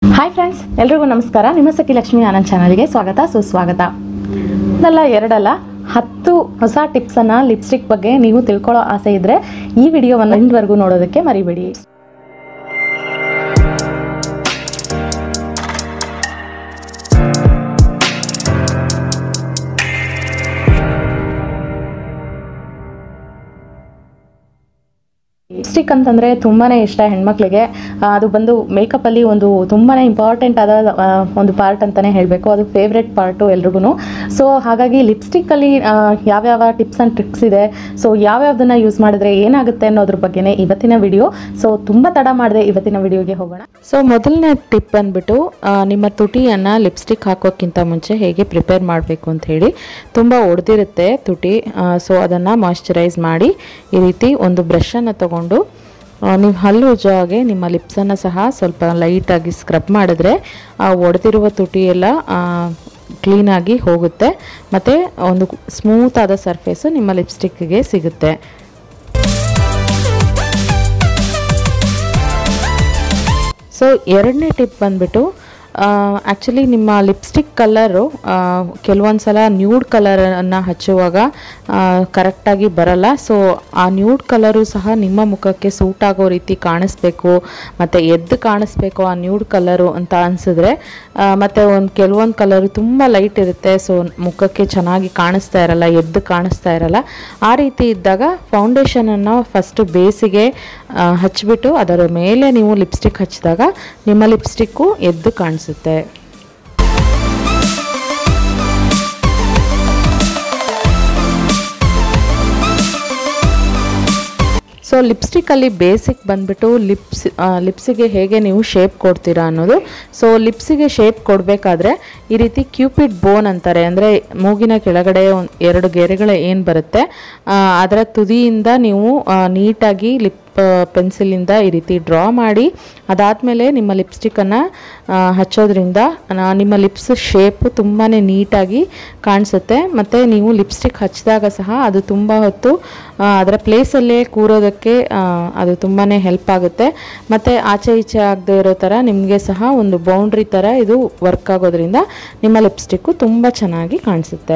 hi friends ಎಲ್ರಿಗೂ ನಮಸ್ಕಾರ ನಿಮ್ಮ ಸಖಿ ಲಕ್ಷ್ಮಿ ಆನಂದ್ ಚಾನಲ್ಗೆ ಸ್ವಾಗತ ಸುಸ್ವಾಗತ ಇದೆಲ್ಲ ಎರಡಲ್ಲ ಹತ್ತು ಹೊಸ ಟಿಪ್ಸನ್ನು ಲಿಪ್ಸ್ಟಿಕ್ ಬಗ್ಗೆ ನೀವು ತಿಳ್ಕೊಳ್ಳೋ ಆಸೆ ಇದ್ದರೆ ಈ ವಿಡಿಯೋವನ್ನು ಎಂಡ್ವರೆಗೂ ನೋಡೋದಕ್ಕೆ ಮರಿಬೇಡಿ ಲಿಪ್ಸ್ಟಿಕ್ ಅಂತಂದರೆ ತುಂಬಾ ಇಷ್ಟ ಹೆಣ್ಮಕ್ಳಿಗೆ ಆ, ಅದು ಬಂದು ಮೇಕಪ್ಪಲ್ಲಿ ಒಂದು ತುಂಬಾ ಇಂಪಾರ್ಟೆಂಟ್ ಆದ ಆ, ಒಂದು ಪಾರ್ಟ್ ಅಂತಲೇ ಹೇಳಬೇಕು ಅದು ಫೇವ್ರೆಟ್ ಪಾರ್ಟು ಎಲ್ರಿಗೂ ಸೊ ಹಾಗಾಗಿ ಲಿಪ್ಸ್ಟಿಕ್ಕಲ್ಲಿ ಯಾವ್ಯಾವ ಟಿಪ್ಸ್ ಆ್ಯಂಡ್ ಟ್ರಿಕ್ಸ್ ಇದೆ ಸೊ ಯಾವ್ಯಾವ್ದನ್ನು ಯೂಸ್ ಮಾಡಿದ್ರೆ ಏನಾಗುತ್ತೆ ಅನ್ನೋದ್ರ ಬಗ್ಗೆನೇ ಇವತ್ತಿನ ವಿಡಿಯೋ ಸೊ ತುಂಬ ತಡ ಮಾಡಿದೆ ಇವತ್ತಿನ ವಿಡಿಯೋಗೆ ಹೋಗೋಣ ಸೊ ಮೊದಲನೇ ಟಿಪ್ ಬಂದ್ಬಿಟ್ಟು ಆ, ನಿಮ್ಮ ತುಟಿಯನ್ನು ಲಿಪ್ಸ್ಟಿಕ್ ಹಾಕೋಕ್ಕಿಂತ ಮುಂಚೆ ಹೇಗೆ ಪ್ರಿಪೇರ್ ಮಾಡಬೇಕು ಅಂತ ಹೇಳಿ ತುಂಬ ಒಡೆದಿರುತ್ತೆ ತುಟಿ ಸೊ ಅದನ್ನು ಮಾಯ್ಶ್ಚರೈಸ್ ಮಾಡಿ ಈ ರೀತಿ ಒಂದು ಬ್ರಷನ್ನು ತಗೊಂಡು ನೀವು ಹಲ್ಲು ಉಜ್ಜೋ ಹಾಗೆ ನಿಮ್ಮ ಲಿಪ್ಸನ್ನು ಸಹ ಸ್ವಲ್ಪ ಲೈಟಾಗಿ ಸ್ಕ್ರಬ್ ಮಾಡಿದ್ರೆ ಆ ಒಡೆದಿರುವ ತುಟಿ ಎಲ್ಲ ಕ್ಲೀನಾಗಿ ಹೋಗುತ್ತೆ ಮತ್ತು ಒಂದು ಸ್ಮೂತ್ ಆದ ಸರ್ಫೇಸು ನಿಮ್ಮ ಲಿಪ್ಸ್ಟಿಕ್ಗೆ ಸಿಗುತ್ತೆ ಸೊ ಎರಡನೇ ಟಿಪ್ ಬಂದ್ಬಿಟ್ಟು ಆ್ಯಕ್ಚುಲಿ ನಿಮ್ಮ ಲಿಪ್ಸ್ಟಿಕ್ ಕಲರು ಕೆಲವೊಂದು ಸಲ ನ್ಯೂಡ್ ಕಲರನ್ನು ಹಚ್ಚುವಾಗ ಕರೆಕ್ಟಾಗಿ ಬರಲ್ಲ ಸೊ ಆ ನ್ಯೂಡ್ ಕಲರು ಸಹ ನಿಮ್ಮ ಮುಖಕ್ಕೆ ಸೂಟ್ ಆಗೋ ರೀತಿ ಕಾಣಿಸ್ಬೇಕು ಮತ್ತು ಎದ್ದು ಕಾಣಿಸ್ಬೇಕು ಆ ನ್ಯೂಡ್ ಕಲರು ಅಂತ ಅನಿಸಿದ್ರೆ ಮತ್ತು ಒಂದು ಕೆಲವೊಂದು ಕಲರು ತುಂಬ ಲೈಟ್ ಇರುತ್ತೆ ಸೊ ಮುಖಕ್ಕೆ ಚೆನ್ನಾಗಿ ಕಾಣಿಸ್ತಾ ಇರಲ್ಲ ಎದ್ದು ಕಾಣಿಸ್ತಾ ಇರಲ್ಲ ಆ ರೀತಿ ಇದ್ದಾಗ ಫೌಂಡೇಶನನ್ನು ಫಸ್ಟು ಬೇಸಿಗೆ ಆ, ಹಚ್ಬಿಟ್ಟು ಅದರ ಮೇಲೆ ನೀವು ಲಿಪ್ಸ್ಟಿಕ್ ಹಚ್ಚಿದಾಗ ನಿಮ್ಮ ಲಿಪ್ಸ್ಟಿಕ್ಕು ಎದ್ದು ಕಾಣಿಸುತ್ತೆ ಸೊ ಲಿಪ್ಸ್ಟಿಕ್ಕಲ್ಲಿ ಬೇಸಿಕ್ ಬಂದ್ಬಿಟ್ಟು ಲಿಪ್ಸ್ ಲಿಪ್ಸಿಗೆ ಹೇಗೆ ನೀವು ಶೇಪ್ ಕೊಡ್ತೀರಾ ಅನ್ನೋದು ಸೊ ಲಿಪ್ಸಿಗೆ ಶೇಪ್ ಕೊಡಬೇಕಾದ್ರೆ ಈ ರೀತಿ ಕ್ಯೂಪಿಡ್ ಬೋನ್ ಅಂತಾರೆ ಅಂದರೆ ಮೂಗಿನ ಕೆಳಗಡೆ ಒಂದ್ ಎರಡು ಗೆರೆಗಳು ಏನು ಬರುತ್ತೆ ಆ, ಅದರ ತುದಿಯಿಂದ ನೀವು ಆ, ನೀಟಾಗಿ ಲಿಪ್ ಪೆನ್ಸಿಲಿಂದ ಈ ರೀತಿ ಡ್ರಾ ಮಾಡಿ ಅದಾದಮೇಲೆ ನಿಮ್ಮ ಲಿಪ್ಸ್ಟಿಕ್ಕನ್ನು ಹಚ್ಚೋದ್ರಿಂದ ನ- ನಿಮ್ಮ ಲಿಪ್ಸ್ ಶೇಪು ತುಂಬಾ ನೀಟಾಗಿ ಕಾಣಿಸುತ್ತೆ ಮತ್ತು ನೀವು ಲಿಪ್ಸ್ಟಿಕ್ ಹಚ್ಚಿದಾಗ ಸಹ ಅದು ತುಂಬ ಹೊತ್ತು ಆ, ಅದರ ಪ್ಲೇಸಲ್ಲೇ ಕೂರೋದಕ್ಕೆ ಆ, ಅದು ತುಂಬಾ ಹೆಲ್ಪ್ ಆಗುತ್ತೆ ಮತ್ತು ಆಚೆ ಈಚೆ ಆಗದೆ ಇರೋ ಥರ ನಿಮಗೆ ಸಹ ಒಂದು ಬೌಂಡ್ರಿ ಥರ ಇದು ವರ್ಕ್ ಆಗೋದ್ರಿಂದ ನಿಮ್ಮ ಲಿಪ್ಸ್ಟಿಕ್ಕು ತುಂಬ ಚೆನ್ನಾಗಿ ಕಾಣಿಸುತ್ತೆ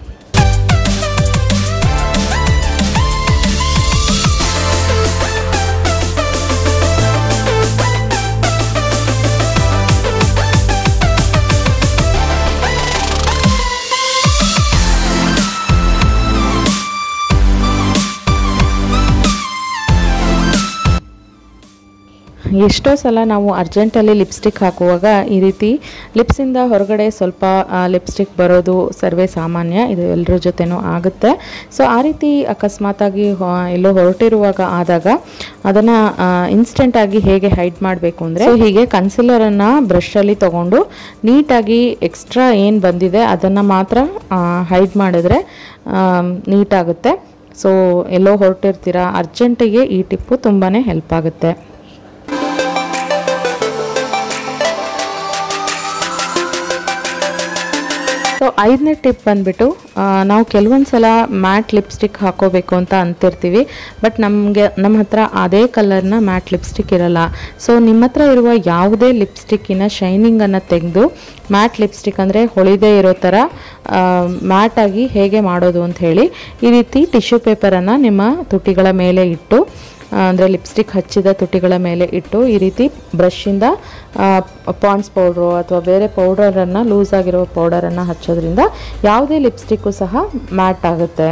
ಎಷ್ಟೋ ಸಲ ನಾವು ಅರ್ಜೆಂಟಲ್ಲಿ ಲಿಪ್ಸ್ಟಿಕ್ ಹಾಕುವಾಗ ಈ ರೀತಿ ಲಿಪ್ಸಿಂದ ಹೊರಗಡೆ ಸ್ವಲ್ಪ ಲಿಪ್ಸ್ಟಿಕ್ ಬರೋದು ಸರ್ವೇ ಸಾಮಾನ್ಯ ಇದು ಎಲ್ಲರ ಜೊತೆನೂ ಆಗುತ್ತೆ ಸೊ ಆ ರೀತಿ ಅಕಸ್ಮಾತಾಗಿ ಹೊ- ಎಲ್ಲೋ ಹೊರಟಿರುವಾಗ ಆದಾಗ ಅದನ್ನು ಇನ್ಸ್ಟೆಂಟಾಗಿ ಹೇಗೆ ಹೈಡ್ ಮಾಡಬೇಕು ಅಂದರೆ ಹೀಗೆ ಕನ್ಸಿಲರನ್ನು ಬ್ರಷಲ್ಲಿ ತೊಗೊಂಡು ನೀಟಾಗಿ ಎಕ್ಸ್ಟ್ರಾ ಏನು ಬಂದಿದೆ ಅದನ್ನು ಮಾತ್ರ ಹೈಡ್ ಮಾಡಿದ್ರೆ ನೀಟಾಗುತ್ತೆ ಸೊ ಎಲ್ಲೋ ಹೊರಟಿರ್ತೀರಾ ಅರ್ಜೆಂಟಿಗೆ ಈ ಟಿಪ್ಪು ತುಂಬಾ ಹೆಲ್ಪ್ ಆಗುತ್ತೆ ಸೊ ಐದನೇ ಟಿಪ್ ಬಂದ್ಬಿಟ್ಟು ಆ, ನಾವು ಕೆಲವೊಂದು ಸಲ ಮ್ಯಾಟ್ ಲಿಪ್ಸ್ಟಿಕ್ ಹಾಕೋಬೇಕು ಅಂತ ಅಂತಿರ್ತೀವಿ ಬಟ್ ನಮಗೆ ನಮ್ಮ ಹತ್ರ ಅದೇ ಕಲರ್ನ ಮ್ಯಾಟ್ ಲಿಪ್ಸ್ಟಿಕ್ ಇರಲ್ಲ ಸೊ ನಿಮ್ಮ ಹತ್ರ ಇರುವ ಯಾವುದೇ ಲಿಪ್ಸ್ಟಿಕ್ಕಿನ ಶೈನಿಂಗನ್ನು ತೆಗೆದು ಮ್ಯಾಟ್ ಲಿಪ್ಸ್ಟಿಕ್ ಅಂದರೆ ಹೊಳಿದೇ ಇರೋ ಥರ ಮ್ಯಾಟಾಗಿ ಹೇಗೆ ಮಾಡೋದು ಅಂತ ಹೇಳಿ ಈ ರೀತಿ ಟಿಶ್ಯೂ ಪೇಪರನ್ನು ನಿಮ್ಮ ತುಟಿಗಳ ಮೇಲೆ ಇಟ್ಟು ಅಂದರೆ ಲಿಪ್ಸ್ಟಿಕ್ ಹಚ್ಚಿದ ತುಟಿಗಳ ಮೇಲೆ ಇಟ್ಟು ಈ ರೀತಿ ಬ್ರಷಿಂದ ಪಾಂಡ್ಸ್ ಪೌಡ್ರು ಅಥವಾ ಬೇರೆ ಪೌಡರನ್ನು ಲೂಸ್ ಆಗಿರೋ ಪೌಡರನ್ನು ಹಚ್ಚೋದ್ರಿಂದ ಯಾವುದೇ ಲಿಪ್ಸ್ಟಿಕ್ಕು ಸಹ ಮ್ಯಾಟ್ ಆಗುತ್ತೆ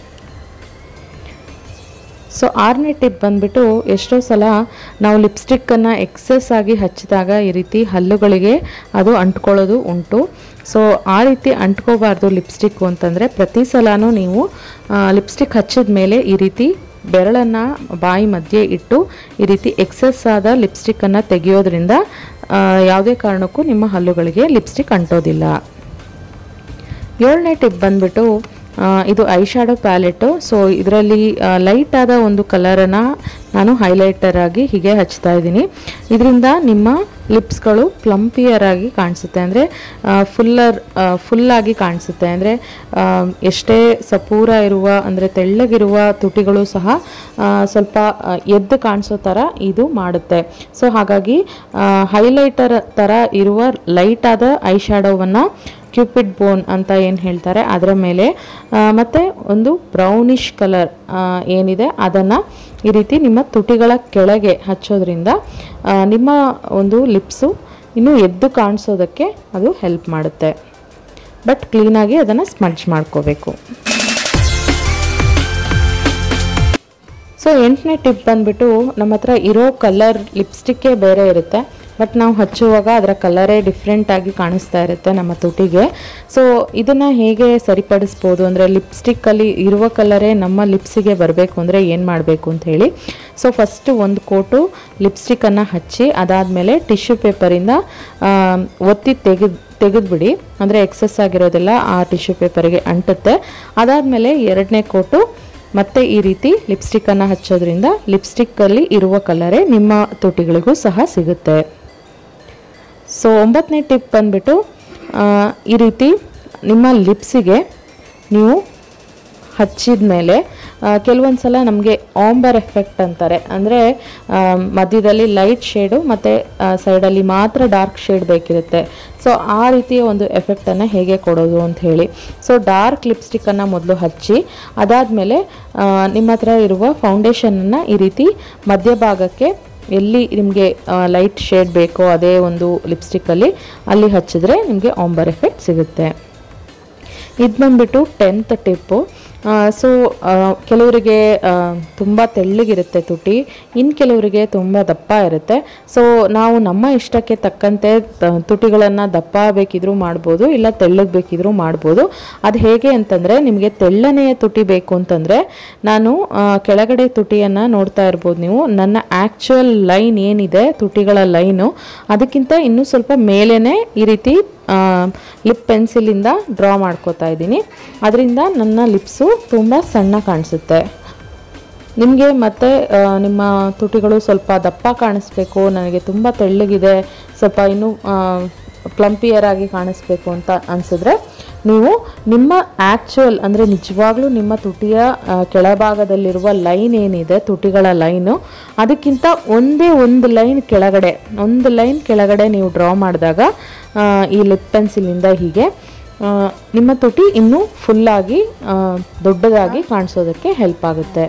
ಸೊ ಆರನೇ ಟಿಪ್ ಬಂದ್ಬಿಟ್ಟು ಎಷ್ಟೋ ಸಲ ನಾವು ಲಿಪ್ಸ್ಟಿಕ್ಕನ್ನು ಎಕ್ಸೆಸ್ ಆಗಿ ಹಚ್ಚಿದಾಗ ಈ ರೀತಿ ಹಲ್ಲುಗಳಿಗೆ ಅದು ಅಂಟ್ಕೊಳ್ಳೋದು ಉಂಟು ಸೊ ಆ ರೀತಿ ಅಂಟ್ಕೋಬಾರ್ದು ಲಿಪ್ಸ್ಟಿಕ್ಕು ಅಂತಂದರೆ ಪ್ರತಿ ಸಲನೂ ನೀವು ಲಿಪ್ಸ್ಟಿಕ್ ಹಚ್ಚಿದ ಮೇಲೆ ಈ ರೀತಿ ಬೆರಳನ್ನು ಬಾಯಿ ಮಧ್ಯೆ ಇಟ್ಟು ಈ ರೀತಿ ಎಕ್ಸೆಸ್ ಆದ ಲಿಪ್ಸ್ಟಿಕ್ಕನ್ನು ತೆಗೆಯೋದ್ರಿಂದ ಆ, ಯಾವುದೇ ಕಾರಣಕ್ಕೂ ನಿಮ್ಮ ಹಲ್ಲುಗಳಿಗೆ ಲಿಪ್ಸ್ಟಿಕ್ ಅಂಟೋದಿಲ್ಲ ಏಳನೇ ಟಿಪ್ ಬಂದ್ಬಿಟ್ಟು ಇದು ಐ ಶ್ಯಾಡೋ ಪ್ಯಾಲೆಟು ಸೊ ಇದರಲ್ಲಿ ಲೈಟ್ ಆದ ಒಂದು ಕಲರನ್ನು ನಾನು ಹೈಲೈಟರ್ ಆಗಿ ಹೀಗೆ ಹಚ್ತಾ ಇದ್ದೀನಿ ಇದರಿಂದ ನಿಮ್ಮ ಲಿಪ್ಸ್ಗಳು ಪ್ಲಂಪಿಯರ್ ಆಗಿ ಕಾಣಿಸುತ್ತೆ ಅಂದರೆ ಫುಲ್ಲರ್ ಫುಲ್ಲಾಗಿ ಕಾಣಿಸುತ್ತೆ ಅಂದರೆ ಎಷ್ಟೇ ಸಪೂರ ಇರುವ ಅಂದರೆ ತೆಳ್ಳಗಿರುವ ತುಟಿಗಳು ಸಹ ಆ, ಸ್ವಲ್ಪ ಆ, ಎದ್ದು ಕಾಣಿಸೋ ಥರ ಇದು ಮಾಡುತ್ತೆ ಸೊ ಹಾಗಾಗಿ ಹೈಲೈಟರ್ ಥರ ಇರುವ ಲೈಟ್ ಆದ ಐ ಶ್ಯಾಡೋವನ್ನು ಕ್ಯೂಪಿಡ್ ಬೋನ್ ಅಂತ ಏನು ಹೇಳ್ತಾರೆ ಅದರ ಮೇಲೆ ಆ, ಮತ್ತೆ ಒಂದು ಬ್ರೌನಿಷ್ ಕಲರ್ ಏನಿದೆ ಅದನ್ನು ಈ ರೀತಿ ನಿಮ್ಮ ತುಟಿಗಳ ಕೆಳಗೆ ಹಚ್ಚೋದ್ರಿಂದ ಆ, ನಿಮ್ಮ ಒಂದು ಲಿಪ್ಸು ಇನ್ನೂ ಎದ್ದು ಕಾಣಿಸೋದಕ್ಕೆ ಅದು ಹೆಲ್ಪ್ ಮಾಡುತ್ತೆ ಬಟ್ ಕ್ಲೀನಾಗಿ ಅದನ್ನು ಸ್ಮಡ್ಜ್ ಮಾಡ್ಕೋಬೇಕು ಸೊ ಎಂಟನೇ ಟಿಪ್ ಬಂದ್ಬಿಟ್ಟು ನಮ್ಮ ಹತ್ರ ಇರೋ ಕಲರ್ ಲಿಪ್ಸ್ಟಿಕ್ಕೇ ಬೇರೆ ಇರುತ್ತೆ ಬಟ್ ನಾವು ಹಚ್ಚುವಾಗ ಅದರ ಕಲರೇ ಡಿಫ್ರೆಂಟ್ ಆಗಿ ಕಾಣಿಸ್ತಾ ಇರುತ್ತೆ ನಮ್ಮ ತುಟಿಗೆ ಸೊ ಇದನ್ನು ಹೇಗೆ ಸರಿಪಡಿಸ್ಬೋದು ಅಂದರೆ ಲಿಪ್ಸ್ಟಿಕ್ಕಲ್ಲಿ ಇರುವ ಕಲರೇ ನಮ್ಮ ಲಿಪ್ಸಿಗೆ ಬರಬೇಕು ಅಂದರೆ ಏನು ಮಾಡಬೇಕು ಅಂತ ಹೇಳಿ ಸೊ ಫಸ್ಟು ಒಂದು ಕೋಟು ಲಿಪ್ಸ್ಟಿಕ್ಕನ್ನು ಹಚ್ಚಿ ಅದಾದಮೇಲೆ ಟಿಶ್ಯೂ ಪೇಪರಿಂದ ಒತ್ತಿ ತೆಗೆದು ತೆಗೆದುಬಿಡಿ ಅಂದರೆ ಎಕ್ಸಸ್ ಆಗಿರೋದೆಲ್ಲ ಆ ಟಿಶ್ಯೂ ಪೇಪರಿಗೆ ಅಂಟುತ್ತೆ ಅದಾದಮೇಲೆ ಎರಡನೇ ಕೋಟು ಮತ್ತೆ ಈ ರೀತಿ ಲಿಪ್ಸ್ಟಿಕ್ಕನ್ನು ಹಚ್ಚೋದ್ರಿಂದ ಲಿಪ್ಸ್ಟಿಕ್ಕಲ್ಲಿ ಇರುವ ಕಲರೇ ನಿಮ್ಮ ತುಟಿಗಳಿಗೂ ಸಹ ಸಿಗುತ್ತೆ ಸೊ ಒಂಬತ್ತನೇ ಟಿಪ್ ಬಂದ್ಬಿಟ್ಟು ಆ, ಈ ರೀತಿ ನಿಮ್ಮ ಲಿಪ್ಸಿಗೆ ನೀವು ಹಚ್ಚಿದ ಮೇಲೆ ಕೆಲವೊಂದು ಸಲ ನಮಗೆ ಆಂಬರ್ ಎಫೆಕ್ಟ್ ಅಂತಾರೆ ಅಂದರೆ ಮಧ್ಯದಲ್ಲಿ ಲೈಟ್ ಶೇಡು ಮತ್ತು ಸೈಡಲ್ಲಿ ಮಾತ್ರ ಡಾರ್ಕ್ ಶೇಡ್ ಬೇಕಿರುತ್ತೆ ಸೊ ಆ ರೀತಿಯ ಒಂದು ಎಫೆಕ್ಟನ್ನು ಹೇಗೆ ಕೊಡೋದು ಅಂತ ಹೇಳಿ ಸೊ ಡಾರ್ಕ್ ಲಿಪ್ಸ್ಟಿಕ್ಕನ್ನು ಮೊದಲು ಹಚ್ಚಿ ಅದಾದಮೇಲೆ ನಿಮ್ಮ ಹತ್ರ ಇರುವ ಫೌಂಡೇಶನನ್ನು ಈ ರೀತಿ ಮಧ್ಯಭಾಗಕ್ಕೆ ಎಲ್ಲಿ ನಿಮಗೆ ಲೈಟ್ ಶೇಡ್ ಬೇಕೋ ಅದೇ ಒಂದು ಲಿಪ್ಸ್ಟಿಕ್ಕಲ್ಲಿ ಅಲ್ಲಿ ಹಚ್ಚಿದ್ರೆ ನಿಮಗೆ ಆಂಬರ್ ಎಫೆಕ್ಟ್ ಸಿಗುತ್ತೆ ಇದು ಬಂದ್ಬಿಟ್ಟು ಟೆಂತ್ ಟಿಪ್ಪು ಸೊ ಕೆಲವರಿಗೆ ತುಂಬ ತೆಳ್ಳಗಿರುತ್ತೆ ತುಟಿ ಇನ್ನು ಕೆಲವರಿಗೆ ತುಂಬ ದಪ್ಪ ಇರುತ್ತೆ ಸೊ ನಾವು ನಮ್ಮ ಇಷ್ಟಕ್ಕೆ ತಕ್ಕಂತೆ ತುಟಿಗಳನ್ನು ದಪ್ಪ ಬೇಕಿದ್ರೂ ಮಾಡ್ಬೋದು ಇಲ್ಲ ತೆಳ್ಳಗೆ ಬೇಕಿದ್ರೂ ಮಾಡ್ಬೋದು ಅದು ಹೇಗೆ ಅಂತಂದರೆ ನಿಮಗೆ ತೆಳ್ಳನೆಯ ತುಟಿ ಬೇಕು ಅಂತಂದರೆ ನಾನು ಆ, ಕೆಳಗಡೆ ತುಟಿಯನ್ನು ನೋಡ್ತಾ ಇರ್ಬೋದು ನೀವು ನನ್ನ ಆ್ಯಕ್ಚುಯಲ್ ಲೈನ್ ಏನಿದೆ ತುಟಿಗಳ ಲೈನು ಅದಕ್ಕಿಂತ ಇನ್ನೂ ಸ್ವಲ್ಪ ಮೇಲೇ ಈ ರೀತಿ ಲಿಪ್ ಪೆನ್ಸಿಲಿಂದ ಡ್ರಾ ಮಾಡ್ಕೋತಾ ಇದ್ದೀನಿ ಅದರಿಂದ ನನ್ನ ಲಿಪ್ಸು ತುಂಬ ಸಣ್ಣ ಕಾಣಿಸುತ್ತೆ ನಿಮಗೆ ಮತ್ತೆ ಆ, ನಿಮ್ಮ ತುಟಿಗಳು ಸ್ವಲ್ಪ ದಪ್ಪ ಕಾಣಿಸ್ಬೇಕು ನನಗೆ ತುಂಬ ತೆಳ್ಳಗಿದೆ ಸ್ವಲ್ಪ ಇನ್ನೂ ಪ್ಲಂಪಿಯರ್ ಆಗಿ ಕಾಣಿಸ್ಬೇಕು ಅಂತ ಅನಿಸಿದ್ರೆ ನೀವು ನಿಮ್ಮ ಆ್ಯಕ್ಚುಯಲ್ ಅಂದರೆ ನಿಜವಾಗ್ಲೂ ನಿಮ್ಮ ತುಟಿಯ ಆ, ಕೆಳಭಾಗದಲ್ಲಿರುವ ಲೈನ್ ಏನಿದೆ ತುಟಿಗಳ ಲೈನು ಅದಕ್ಕಿಂತ ಒಂದೇ ಒಂದು ಲೈನ್ ಕೆಳಗಡೆ ಒಂದು ಲೈನ್ ಕೆಳಗಡೆ ನೀವು ಡ್ರಾ ಮಾಡಿದಾಗ ಆ, ಈ ಲಿಪ್ ಪೆನ್ಸಿಲಿಂದ ಹೀಗೆ ಆ, ನಿಮ್ಮ ತುಟಿ ಇನ್ನೂ ಫುಲ್ಲಾಗಿ ಆ, ದೊಡ್ಡದಾಗಿ ಕಾಣಿಸೋದಕ್ಕೆ ಹೆಲ್ಪ್ ಆಗುತ್ತೆ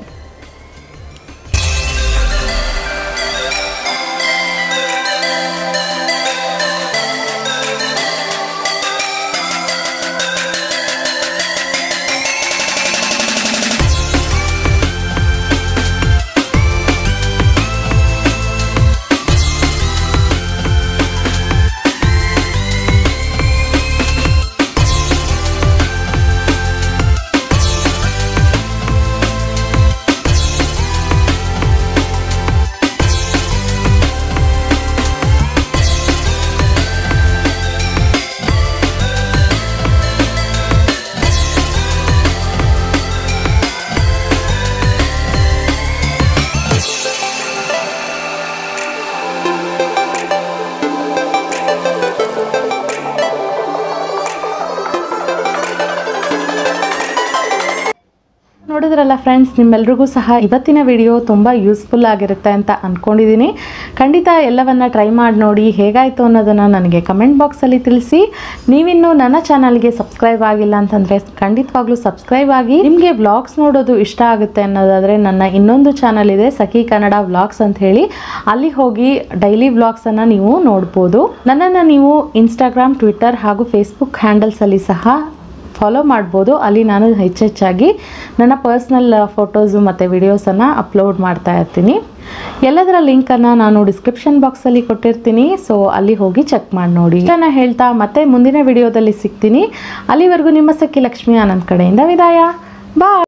ನೋಡಿದ್ರಲ್ಲ ಫ್ರೆಂಡ್ಸ್ ನಿಮ್ಮೆಲ್ರಿಗೂ ಸಹ ಇವತ್ತಿನ ವಿಡಿಯೋ ತುಂಬ ಯೂಸ್ಫುಲ್ ಆಗಿರುತ್ತೆ ಅಂತ ಅಂದ್ಕೊಂಡಿದ್ದೀನಿ ಖಂಡಿತ ಎಲ್ಲವನ್ನ ಟ್ರೈ ಮಾಡಿ ನೋಡಿ ಹೇಗಾಯಿತು ಅನ್ನೋದನ್ನು ನನಗೆ ಕಮೆಂಟ್ ಬಾಕ್ಸಲ್ಲಿ ತಿಳಿಸಿ ನೀವಿನ್ನೂ ನನ್ನ ಚಾನಲ್ಗೆ ಸಬ್ಸ್ಕ್ರೈಬ್ ಆಗಿಲ್ಲ ಅಂತಂದರೆ ಖಂಡಿತವಾಗ್ಲೂ ಸಬ್ಸ್ಕ್ರೈಬ್ ಆಗಿ ನಿಮಗೆ ವ್ಲಾಗ್ಸ್ ನೋಡೋದು ಇಷ್ಟ ಆಗುತ್ತೆ ಅನ್ನೋದಾದರೆ ನನ್ನ ಇನ್ನೊಂದು ಚಾನಲ್ ಇದೆ ಸಖಿ ಕನ್ನಡ ವ್ಲಾಗ್ಸ್ ಅಂತ ಹೇಳಿ ಅಲ್ಲಿ ಹೋಗಿ ಡೈಲಿ ವ್ಲಾಗ್ಸನ್ನು ನೀವು ನೋಡ್ಬೋದು ನನ್ನನ್ನು ನೀವು ಇನ್ಸ್ಟಾಗ್ರಾಮ್ ಟ್ವಿಟ್ಟರ್ ಹಾಗೂ ಫೇಸ್ಬುಕ್ ಹ್ಯಾಂಡಲ್ಸಲ್ಲಿ ಸಹ ಫಾಲೋ ಮಾಡ್ಬೋದು ಅಲ್ಲಿ ನಾನು ಹೆಚ್ಚೆಚ್ಚಾಗಿ ನನ್ನ ಪರ್ಸ್ನಲ್ ಫೋಟೋಸು ಮತ್ತು ವಿಡಿಯೋಸನ್ನು ಅಪ್ಲೋಡ್ ಮಾಡ್ತಾ ಇರ್ತೀನಿ ಎಲ್ಲದರ ಲಿಂಕನ್ನು ನಾನು ಡಿಸ್ಕ್ರಿಪ್ಷನ್ ಬಾಕ್ಸಲ್ಲಿ ಕೊಟ್ಟಿರ್ತೀನಿ ಸೊ ಅಲ್ಲಿ ಹೋಗಿ ಚೆಕ್ ಮಾಡಿ ನೋಡಿ ಇಷ್ಟನ್ನ ಹೇಳ್ತಾ ಮತ್ತೆ ಮುಂದಿನ ವಿಡಿಯೋದಲ್ಲಿ ಸಿಗ್ತೀನಿ ಅಲ್ಲಿವರೆಗೂ ನಿಮ್ಮ ಸಖಿ ಲಕ್ಷ್ಮಿ ಆನಂದ್ ಕಡೆಯಿಂದ ವಿದಾಯ ಬಾಯ್